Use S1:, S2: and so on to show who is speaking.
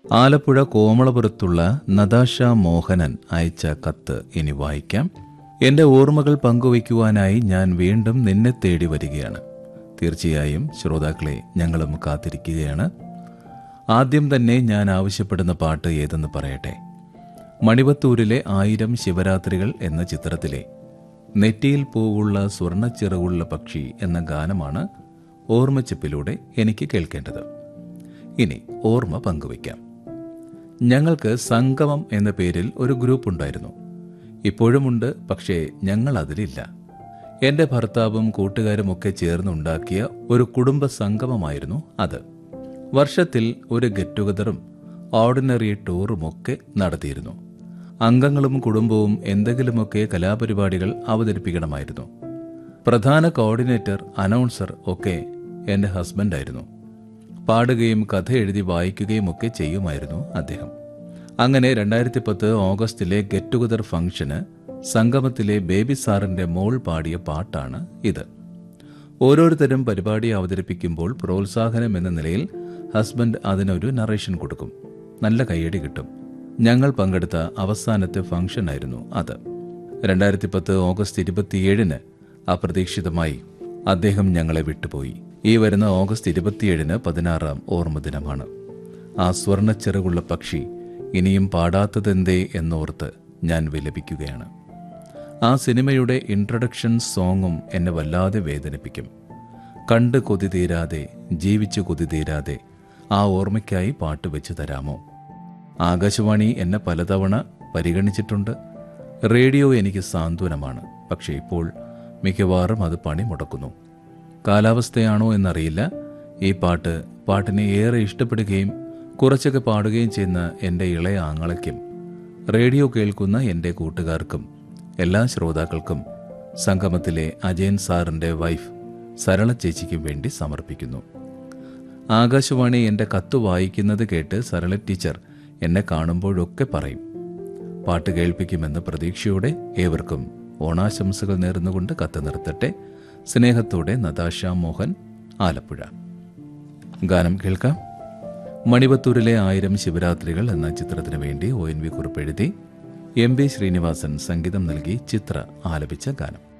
S1: ആലപ്പുഴ കോമളപുരത്തുള്ള നതാഷ മോഹനൻ അയച്ച കത്ത് ഇനി വായിക്കാം എന്റെ ഓർമ്മകൾ പങ്കുവയ്ക്കുവാനായി ഞാൻ വീണ്ടും നിന്നെ തേടി വരികയാണ് തീർച്ചയായും ശ്രോതാക്കളെ ഞങ്ങളും കാത്തിരിക്കുകയാണ് ആദ്യം തന്നെ ഞാൻ ആവശ്യപ്പെടുന്ന പാട്ട് ഏതെന്ന് പറയട്ടെ മണിവത്തൂരിലെ ആയിരം ശിവരാത്രികൾ എന്ന ചിത്രത്തിലെ നെറ്റിയിൽ പൂവുള്ള സ്വർണ്ണച്ചിറകുള്ള പക്ഷി എന്ന ഗാനമാണ് ഓർമ്മച്ചിപ്പിലൂടെ എനിക്ക് കേൾക്കേണ്ടത് ഇനി ഓർമ്മ പങ്കുവയ്ക്കാം ഞങ്ങൾക്ക് സംഗമം എന്ന പേരിൽ ഒരു ഗ്രൂപ്പ് ഉണ്ടായിരുന്നു ഇപ്പോഴുമുണ്ട് പക്ഷേ ഞങ്ങൾ അതിലില്ല എന്റെ ഭർത്താവും കൂട്ടുകാരുമൊക്കെ ചേർന്നുണ്ടാക്കിയ ഒരു കുടുംബ സംഗമമായിരുന്നു അത് വർഷത്തിൽ ഒരു ഗെറ്റ് ടുഗദറും ഓർഡിനറി ടൂറുമൊക്കെ നടത്തിയിരുന്നു അംഗങ്ങളും കുടുംബവും എന്തെങ്കിലുമൊക്കെ കലാപരിപാടികൾ അവതരിപ്പിക്കണമായിരുന്നു പ്രധാന കോർഡിനേറ്റർ അനൗൺസർ ഒക്കെ എന്റെ ഹസ്ബൻഡായിരുന്നു പാടുകയും കഥ എഴുതി വായിക്കുകയും ഒക്കെ ചെയ്യുമായിരുന്നു അദ്ദേഹം അങ്ങനെ രണ്ടായിരത്തി പത്ത് ഓഗസ്റ്റിലെ ഗെറ്റ് ടുഗദർ ഫംഗ്ഷന് സംഗമത്തിലെ ബേബി സാറിന്റെ മോൾ പാടിയ പാട്ടാണ് ഇത് ഓരോരുത്തരും പരിപാടി അവതരിപ്പിക്കുമ്പോൾ പ്രോത്സാഹനം എന്ന നിലയിൽ ഹസ്ബൻഡ് അതിനൊരു നറേഷൻ കൊടുക്കും നല്ല കയ്യടി കിട്ടും ഞങ്ങൾ പങ്കെടുത്ത അവസാനത്തെ ഫംഗ്ഷൻ ആയിരുന്നു അത് രണ്ടായിരത്തി പത്ത് ഓഗസ്റ്റ് ഇരുപത്തിയേഴിന് അപ്രതീക്ഷിതമായി അദ്ദേഹം ഞങ്ങളെ വിട്ടുപോയി ഈ വരുന്ന ഓഗസ്റ്റ് ഇരുപത്തിയേഴിന് പതിനാറാം ഓർമ്മ ദിനമാണ് ആ സ്വർണ്ണച്ചിറകുള്ള പക്ഷി ഇനിയും പാടാത്തതെന്തേ എന്നോർത്ത് ഞാൻ വിലപിക്കുകയാണ് ആ സിനിമയുടെ ഇൻട്രഡക്ഷൻ സോങ്ങും എന്നെ വല്ലാതെ വേദനിപ്പിക്കും കണ്ട് കൊതി തീരാതെ ജീവിച്ചു കൊതി തീരാതെ ആ ഓർമ്മയ്ക്കായി പാട്ട് വെച്ച് തരാമോ ആകാശവാണി എന്നെ പലതവണ പരിഗണിച്ചിട്ടുണ്ട് റേഡിയോ എനിക്ക് സാന്ത്വനമാണ് പക്ഷേ ഇപ്പോൾ മിക്കവാറും അത് പണി മുടക്കുന്നു കാലാവസ്ഥയാണോ എന്നറിയില്ല ഈ പാട്ട് പാട്ടിനെ ഏറെ ഇഷ്ടപ്പെടുകയും കുറച്ചൊക്കെ പാടുകയും ചെയ്യുന്ന എൻ്റെ ഇളയ ആങ്ങളയ്ക്കും റേഡിയോ കേൾക്കുന്ന എൻ്റെ കൂട്ടുകാർക്കും എല്ലാ ശ്രോതാക്കൾക്കും സംഗമത്തിലെ അജയൻ സാറിൻ്റെ വൈഫ് സരള ചേച്ചിക്കും വേണ്ടി സമർപ്പിക്കുന്നു ആകാശവാണി എൻ്റെ കത്ത് വായിക്കുന്നത് കേട്ട് സരള ടീച്ചർ എന്നെ കാണുമ്പോഴൊക്കെ പറയും പാട്ട് കേൾപ്പിക്കുമെന്ന പ്രതീക്ഷയോടെ ഏവർക്കും ഓണാശംസകൾ നേർന്നുകൊണ്ട് കത്ത് നിർത്തട്ടെ സ്നേഹത്തോടെ നതാഷ മോഹൻ ആലപ്പുഴ ഗാനം കേൾക്കാം മണിവത്തൂരിലെ ആയിരം ശിവരാത്രികൾ എന്ന ചിത്രത്തിനു വേണ്ടി ഒ എൻ വി കുറിപ്പ് എഴുതി എം ബി ശ്രീനിവാസൻ സംഗീതം നൽകി ചിത്ര ആലപിച്ച ഗാനം